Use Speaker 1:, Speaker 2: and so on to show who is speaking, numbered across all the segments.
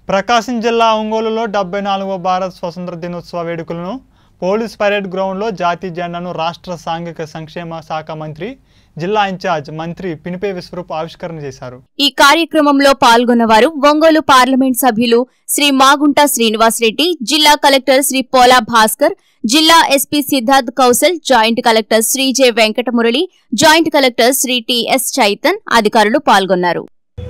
Speaker 1: ప్రకాశం జిల్లా ఒంగోలులో డెబ్బై నాలుగవ భారత్ స్వతంత్ర దినోత్సవ వేడుకలను పోలీస్ పరేడ్ గ్రౌండ్లో జాతీయ జెండాను రాష్ట్ర సాంఘిక సంక్షేమ శాఖ మంత్రి జిల్లా ఇన్ఛార్జ్ మంత్రి పినిపే విశ్వరూప్ ఆవిష్కరణ చేశారు
Speaker 2: ఈ కార్యక్రమంలో పాల్గొన్నవారు ఒంగోలు పార్లమెంట్ సభ్యులు శ్రీ మాగుంట శ్రీనివాసరెడ్డి జిల్లా కలెక్టర్ శ్రీ పోలా భాస్కర్ జిల్లా SP Siddharth Kaushal joint collector Shri J Venkatamurali joint collector Shri TS Chaitan అధికారులు పాల్గొన్నారు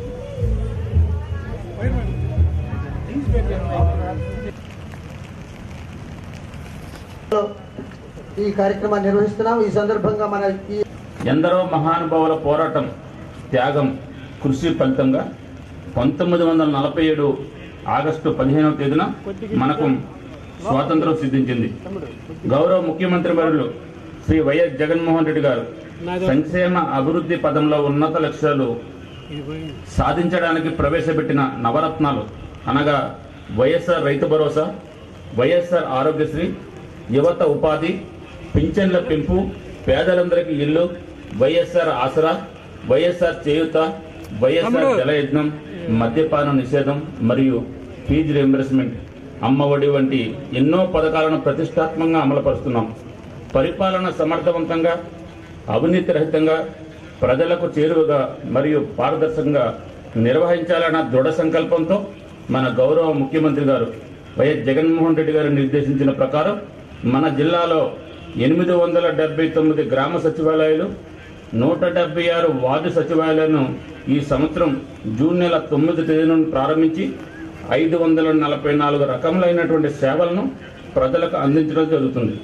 Speaker 3: ఈ కార్యక్రమాన్ని నిర్వహిస్తున్నాం ఈ సందర్భంగా మన ఈ
Speaker 4: ఎందరో మహానుభావుల పోరాటం త్యాగం కృషి ఫలితంగా పంతొమ్మిది వందల నలభై ఏడు ఆగస్టు పదిహేనవ తేదీన మనకు స్వాతంత్రం సిద్ధించింది గౌరవ ముఖ్యమంత్రి వర్యులు శ్రీ వైఎస్ జగన్మోహన్ రెడ్డి గారు సంక్షేమ అభివృద్ధి పదంలో ఉన్నత లక్ష్యాలు సాధించడానికి ప్రవేశపెట్టిన నవరత్నాలు అనగా వైఎస్ఆర్ రైతు భరోసా వైఎస్ఆర్ ఆరోగ్యశ్రీ యువత ఉపాధి పింఛన్ల పెంపు పేదలందరికీ ఇల్లు వైఎస్ఆర్ ఆసరా వైఎస్ఆర్ చేయుత వైఎస్ఆర్ జలయజ్ఞం మద్యపాన నిషేధం మరియు ఫీజు రియంబర్స్మెంట్ అమ్మ ఒడి వంటి ఎన్నో పథకాలను ప్రతిష్టాత్మకంగా అమలుపరుస్తున్నాం పరిపాలన సమర్థవంతంగా అవినీతి రహితంగా ప్రజలకు చేరువగా మరియు పారదర్శకంగా నిర్వహించాలన్న దృఢ సంకల్పంతో మన గౌరవ ముఖ్యమంత్రి గారు వైఎస్ జగన్మోహన్ రెడ్డి గారు నిర్దేశించిన ప్రకారం మన జిల్లాలో ఎనిమిది వందల డెబ్బై తొమ్మిది గ్రామ సచివాలయాలు నూట డెబ్బై ఆరు వార్డు సచివాలయాలను ఈ సంవత్సరం జూన్ నెల తొమ్మిది తేదీ నుండి ప్రారంభించి ఐదు వందల నలభై నాలుగు రకములైనటువంటి సేవలను ప్రజలకు అందించడం జరుగుతుంది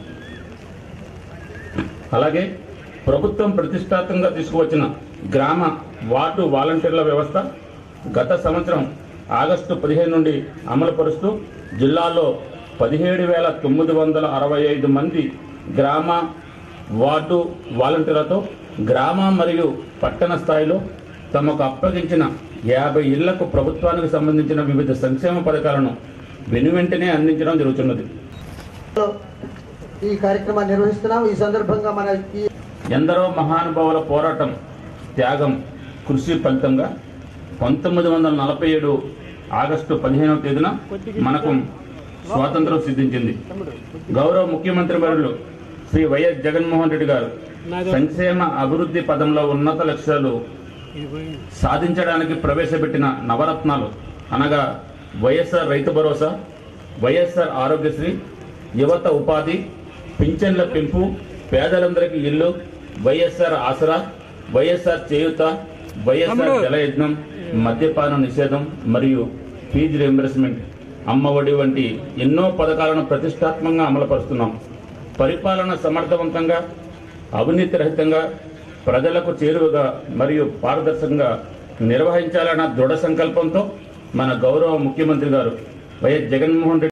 Speaker 4: అలాగే ప్రభుత్వం ప్రతిష్టాత్మకంగా తీసుకువచ్చిన గ్రామ వార్డు వాలంటీర్ల వ్యవస్థ గత సంవత్సరం ఆగస్టు పదిహేను నుండి అమలు పరుస్తూ జిల్లాలో పదిహేడు వేల తొమ్మిది వందల అరవై ఐదు మంది గ్రామ వార్డు వాలంటీర్లతో గ్రామ మరియు పట్టణ స్థాయిలో తమకు అప్పగించిన యాభై ఇళ్లకు ప్రభుత్వానికి సంబంధించిన వివిధ సంక్షేమ పథకాలను వెనువెంటనే అందించడం జరుగుతున్నది
Speaker 3: ఈ కార్యక్రమాన్ని నిర్వహిస్తున్నాం ఈ సందర్భంగా మన ఈ
Speaker 4: ఎందరో మహానుభావుల పోరాటం త్యాగం కృషి ఫలితంగా పంతొమ్మిది వందల నలభై ఏడు ఆగస్టు పదిహేనవ తేదీన మనకు స్వాతంత్రం సిద్ధించింది గౌరవ ముఖ్యమంత్రి వర్యులు శ్రీ వైఎస్ జగన్మోహన్ రెడ్డి గారు సంక్షేమ అభివృద్ధి పదంలో ఉన్నత లక్ష్యాలు సాధించడానికి ప్రవేశపెట్టిన నవరత్నాలు అనగా వైఎస్ఆర్ రైతు భరోసా వైఎస్ఆర్ ఆరోగ్యశ్రీ యువత ఉపాధి పింఛన్ల పెంపు పేదలందరికీ ఇల్లు వైఎస్ఆర్ ఆసరా వైఎస్ఆర్ చేయుత వైఎస్ఆర్ జలయజ్ఞం మద్యపాన నిషేధం మరియు ఫీజు రియంబర్స్మెంట్ అమ్మ ఒడి వంటి ఎన్నో పథకాలను ప్రతిష్టాత్మకంగా అమలుపరుస్తున్నాం పరిపాలన సమర్థవంతంగా అవినీతి రహితంగా ప్రజలకు చేరువగా మరియు పారదర్శకంగా నిర్వహించాలన్న దృఢ సంకల్పంతో మన గౌరవ ముఖ్యమంత్రి గారు వైఎస్ జగన్మోహన్ రెడ్డి